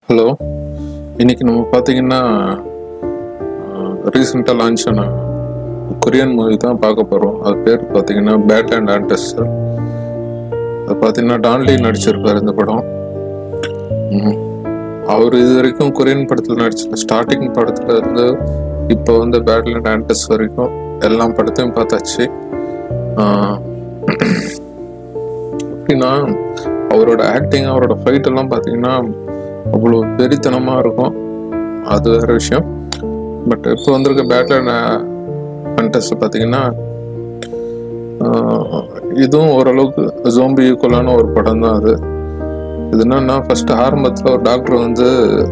Hello இன்னைக்கு நம்ம பார்த்தீங்கன்னா ரீசெண்டாக லான்ச் ஆன கொரியன் மூவி தான் பார்க்க போகிறோம் அது பேர் பார்த்தீங்கன்னா பேட் அண்ட் ஆண்டஸ்டர் அது பார்த்தீங்கன்னா டான்லி நடிச்சிருப்பார் இந்த படம் ம். அவர் இது வரைக்கும் கொரியன் படத்தில் நடிச்ச ஸ்டார்டிங் படத்துல இருந்து இப்போ வந்து பேட்ல அண்ட் ஆண்டஸ் வரைக்கும் எல்லா படத்தையும் பார்த்தாச்சு ஆஹ், எப்படின்னா அவரோட ஆக்டிங் அவரோட ஃபைட் எல்லாம் பார்த்தீங்கன்னா அவ்வளோ வெறித்தனமாக இருக்கும் அது வேற விஷயம் பட் இப்போ வந்திருக்க பேட்ல கண்டஸ்ட் பார்த்தீங்கன்னா ஆஹ், இதுவும் ஓரளவுக்கு ஜோம்பி ஈக்குவலான ஒரு படம் தான் அது இது என்னன்னா ஃபர்ஸ்ட் ஆரம்பத்தில் ஒரு டாக்டர் வந்து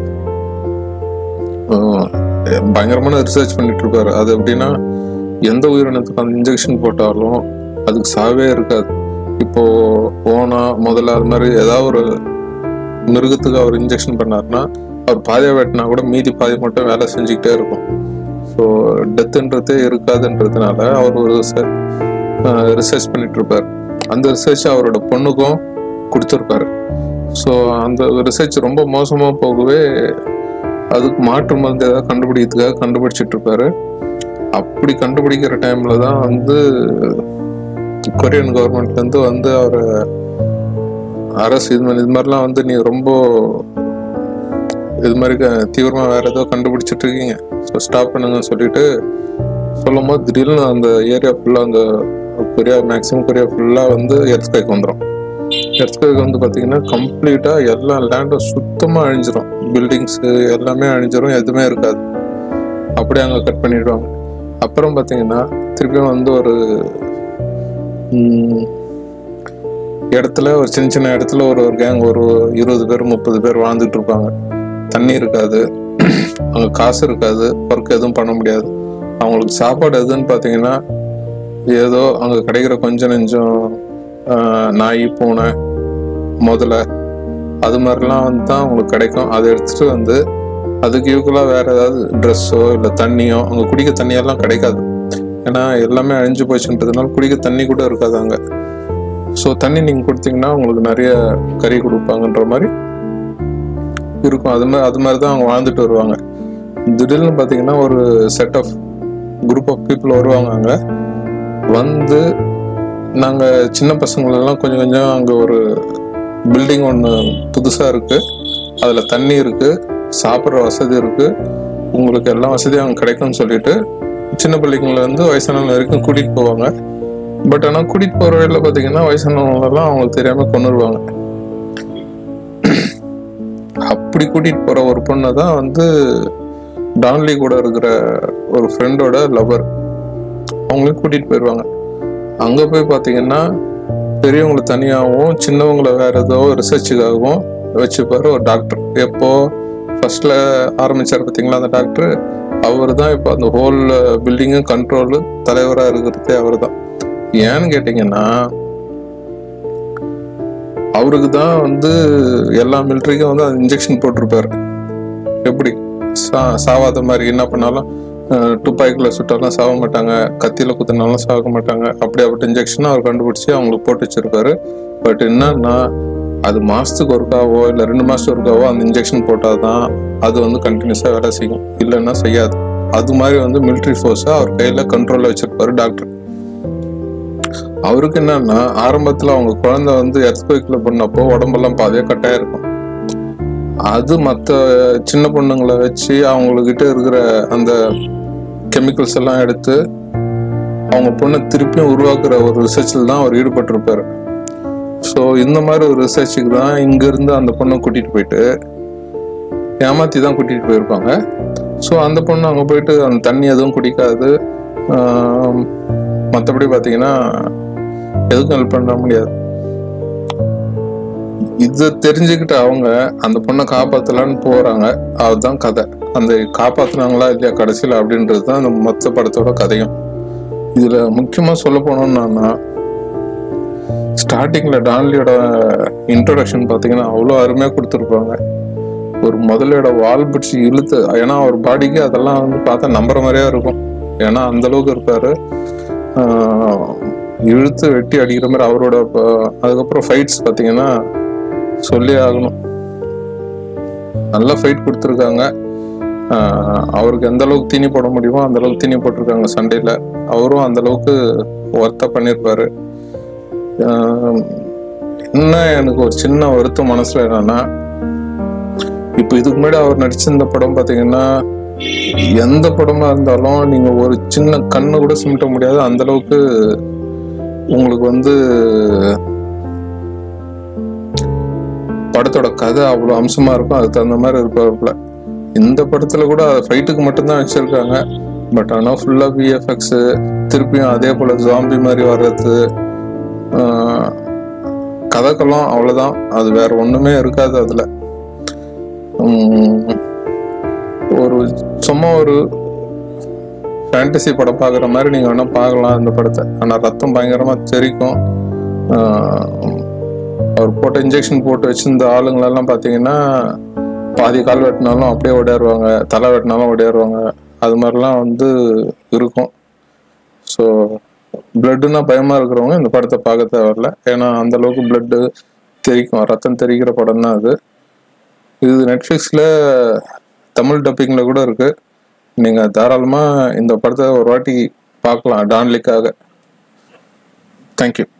ஆஹ், பயங்கரமான ரிசர்ச் பண்ணிட்டு இருப்பாரு அது எப்படின்னா எந்த உயிரினத்துக்கு அந்த இன்ஜெக்ஷன் போட்டாலும் அதுக்கு சாவே இருக்காது இப்போ ஓனா முதல்ல அது மாதிரி ஏதாவது ஒரு மிருகத்துக்கு அவர் இன்ஜெக்ஷன் பண்ணாருன்னா அவர் பாதியா வெட்டினா கூட மீதி பாதி மட்டும் வேலை செஞ்சுக்கிட்டே இருக்கும் ஸோ டெத்துன்றதே இருக்காதுன்றதுனால அவர் ஒரு ரிசர்ச் பண்ணிட்டு இருப்பார் அந்த ரிசர்ச் அவரோட பொண்ணுக்கும் கொடுத்துருப்பாரு ஸோ அந்த ரிசர்ச் ரொம்ப மோசமாக போகவே அதுக்கு மாற்று மருந்து ஏதாவது கண்டுபிடிக்கிறதுக்காக கண்டுபிடிச்சிட்டு இருப்பாரு அப்படி கண்டுபிடிக்கிற டைம்ல தான் வந்து கொரியன் கவர்மெண்ட்லேருந்து வந்து அவரை அரசு இது மாதிரி இது மாதிரிலாம் வந்து நீ ரொம்ப இது மாதிரி க- தீவிரமா வேற ஏதோ கண்டுபிடிச்சிட்டு இருக்கீங்க ஸோ ஸ்டாப் பண்ணுங்கன்னு சொல்லிட்டு சொல்லும் போது திடீர்னு அந்த ஏரியா ஃபுல்லாக அந்த கொரியா மேக்ஸிமம் கொரியா ஃபுல்லாக வந்து எர்த்குவேக் வந்துடும் எர்த்குவேக் வந்து பார்த்தீங்கன்னா கம்ப்ளீட்டாக எல்லா லேண்டும் சுத்தமாக அழிஞ்சிரும் பில்டிங்ஸு எல்லாமே அழிஞ்சிரும் எதுவுமே இருக்காது அப்படியே அங்கே கட் பண்ணிடுவாங்க அப்புறம் பார்த்தீங்கன்னா திருப்பியும் வந்து ஒரு ம், இடத்துல ஒரு சின்ன சின்ன இடத்துல ஒரு ஒரு கேங் ஒரு இருபது பேர் முப்பது பேர் வாழ்ந்துட்டு இருப்பாங்க தண்ணி இருக்காது அங்கே காசு இருக்காது ஒர்க் எதுவும் பண்ண முடியாது அவங்களுக்கு சாப்பாடு எதுன்னு பார்த்தீங்கன்னா ஏதோ அங்கே கிடைக்கிற கொஞ்சம் நெஞ்சம் ஆஹ், நாய் பூனை முதல்ல அது மாதிரிலாம் வந்து தான் அவங்களுக்கு கிடைக்கும் அதை எடுத்துட்டு வந்து அதுக்கு ஈக்குவலாக வேற ஏதாவது ட்ரெஸ்ஸோ இல்லை தண்ணியோ அங்கே குடிக்க தண்ணியெல்லாம் கிடைக்காது ஏன்னா எல்லாமே அழிஞ்சு போச்சுன்றதுனால குடிக்க தண்ணி கூட இருக்காது அங்கே ஸோ தண்ணி நீங்கள் கொடுத்தீங்கன்னா உங்களுக்கு நிறைய கறி கொடுப்பாங்கன்ற மாதிரி இருக்கும் அது மாதிரி அது மாதிரி தான் அவங்க வாழ்ந்துட்டு வருவாங்க திடீர்னு பார்த்தீங்கன்னா ஒரு set of group of people வருவாங்க அங்கே வந்து நாங்கள் சின்ன பசங்களெல்லாம் கொஞ்சம் கொஞ்சம் அங்கே ஒரு பில்டிங் ஒன்று புதுசாக இருக்குது அதில் தண்ணி இருக்குது சாப்பிட்ற வசதி இருக்குது உங்களுக்கு எல்லா வசதியும் அங்கே கிடைக்கும்னு சொல்லிட்டு சின்ன பிள்ளைங்கள்லேருந்து வயசானவங்க வரைக்கும் கூட்டிகிட்டு போவாங்க பட் ஆனால் கூட்டிகிட்டு போகிற வழியில் பார்த்தீங்கன்னா வயசானவங்களெல்லாம் அவங்களுக்கு தெரியாமல் கொண்டுருவாங்க அப்படி கூட்டிகிட்டு போகிற ஒரு பொண்ணை தான் வந்து டான்லி கூட இருக்கிற ஒரு ஃப்ரெண்டோட லவர் அவங்களையும் கூட்டிகிட்டு போயிடுவாங்க அங்கே போய் பார்த்தீங்கன்னா பெரியவங்களை தனியாகவும் சின்னவங்களை வேற ஏதோ ரிசர்ச்சுக்காகவும் வச்சுப்பாரு ஒரு டாக்டர் எப்போ ஃபர்ஸ்ட்ல ஆரம்பிச்சார் பார்த்தீங்களா அந்த டாக்டர் அவர் தான் இப்போ அந்த ஹோல் பில்டிங்கும் கண்ட்ரோல் தலைவராக இருக்கிறதே அவர் தான் ஏன்னு கேட்டிங்கன்னா அவருக்கு தான் வந்து எல்லா மிலிட்ரிக்கும் வந்து அந்த இன்ஜெக்ஷன் போட்டிருப்பாரு எப்படி சா சாவாத மாதிரி என்ன பண்ணாலும் அஹ், துப்பாக்கியில் சுட்டாலும் சாக மாட்டாங்க கத்தியில் குத்தினாலும் சாக மாட்டாங்க அப்படியாப்பட்ட இன்ஜெக்ஷன் அவர் கண்டுபிடிச்சி அவங்களுக்கு போட்டு வச்சிருப்பாரு பட் என்னன்னா அது மாசத்துக்கு ஒருக்காவோ இல்லை ரெண்டு மாசத்துக்கு ஒருக்காவோ அந்த இன்ஜெக்ஷன் போட்டால் தான் அது வந்து கண்டினியூஸாக வேலை செய்யும் இல்லைன்னா செய்யாது அது மாதிரி வந்து மிலிட்ரி ஃபோர்ஸை அவர் கையில் கண்ட்ரோலில் வச்சிருப்பாரு டாக்டர் அவருக்கு என்னன்னா ஆரம்பத்தில் அவங்க குழந்தை வந்து எர்த்குவேக்கில் பண்ணப்போ உடம்பெல்லாம் பாதியாக கட்டாயம் இருக்கும் அது மற்ற சின்ன பொண்ணுங்களை வச்சு அவங்கக்கிட்ட இருக்கிற அந்த கெமிக்கல்ஸ் எல்லாம் எடுத்து அவங்க பொண்ணை திருப்பியும் உருவாக்குற ஒரு ரிசர்ச்சில் தான் அவர் ஈடுபட்டிருப்பாரு ஸோ இந்த மாதிரி ஒரு ரிசர்ச்சுக்கு தான் இங்கேருந்து அந்த பொண்ணை கூட்டிகிட்டு போயிட்டு ஏமாற்றி தான் கூட்டிகிட்டு போயிருப்பாங்க ஸோ அந்த பொண்ணு அங்கே போயிட்டு அந்த தண்ணி எதுவும் குடிக்காது மற்றபடி பார்த்தீங்கன்னா எதுக்கும் ஹெல்ப் பண்ண முடியாது இதை தெரிஞ்சுக்கிட்டு அவங்க அந்த பொண்ணை காப்பாத்தலான்னு போறாங்க அதுதான் கதை அந்த காப்பாத்துனாங்களா இல்லையா கடைசியில் அப்படின்றது தான் அந்த மொத்த படத்தோட கதையும் இதுல முக்கியமா சொல்ல போனோம்னா ஸ்டார்டிங்ல டான்லியோட இன்ட்ரோடக்ஷன் பார்த்தீங்கன்னா அவ்வளோ அருமையாக கொடுத்துருப்பாங்க ஒரு முதலையோட வால் பிடிச்சி இழுத்து ஏன்னா அவர் பாடிக்கு அதெல்லாம் வந்து பார்த்தா நம்புற மாதிரியே இருக்கும் ஏன்னா அந்த அளவுக்கு இருப்பாரு ஆஹ் இழுத்து வெட்டி அடிக்கிற மாதிரி அவரோட ப- அதுக்கப்புறம் ஃபைட்ஸ் பார்த்தீங்கன்னா சொல்லி ஆகணும் நல்ல ஃபைட் கொடுத்துருக்காங்க ஆஹ் அவருக்கு எந்த அளவுக்கு தீனி போட முடியுமோ அந்த அளவுக்கு தீனி போட்டிருக்காங்க சண்டையில் அவரும் அந்த அளவுக்கு ஒர்த்தாக பண்ணியிருப்பாரு ஆஹ் என்ன எனக்கு ஒரு சின்ன வருத்தம் மனசுல என்னன்னா இப்போ இதுக்கு முன்னாடி அவர் நடிச்சிருந்த படம் பார்த்தீங்கன்னா எந்த படமா இருந்தாலும் நீங்க ஒரு சின்ன கண்ணு கூட சிமிட்ட முடியாது அந்த அளவுக்கு உங்களுக்கு வந்து படத்தோட கதை அவ்வளோ அம்சமா இருக்கும் அதுக்கு தகுந்த மாதிரி இருப்பாப்புல இந்த படத்துல கூட ஃபைட்டுக்கு மட்டும்தான் வச்சிருக்காங்க பட் ஆனால் ஃபுல்லாக விஎஃப்எக்ஸ் திருப்பியும் அதே போல ஜாம்பி மாதிரி வர்றது ஆஹ், கதைக்களம் அவ்வளோதான் அது வேற ஒண்ணுமே இருக்காது அதுல உம், ஒரு சும்மா ஒரு ஃபேண்டசி படம் பார்க்குற மாதிரி நீங்கள் வேணால் பார்க்கலாம் இந்த படத்தை ஆனால் ரத்தம் பயங்கரமாக தெரிக்கும் ஆஹ், அவர் போட்ட இன்ஜெக்ஷன் போட்டு வச்சிருந்த ஆளுங்களெல்லாம் பார்த்தீங்கன்னா பாதி கால் வெட்டினாலும் அப்படியே ஓடியாருவாங்க தலை வெட்டினாலும் ஓடியாருவாங்க அது மாதிரிலாம் வந்து இருக்கும் ஸோ பிளட்டுனா பயமாக இருக்கிறவங்க இந்த படத்தை பார்க்க தேவையில்ல ஏன்னா அந்த அளவுக்கு பிளட்டு தெரிக்கும் ரத்தம் தெரிக்கிற படம் தான் அது இது நெட்ஃப்ளிக்ஸில் தமிழ் டப்பிங்கில் கூட இருக்கு நீங்கள் தாராளமாக இந்த படத்தை ஒரு வாட்டி பார்க்கலாம் டான்லிக்காக தேங்க்யூ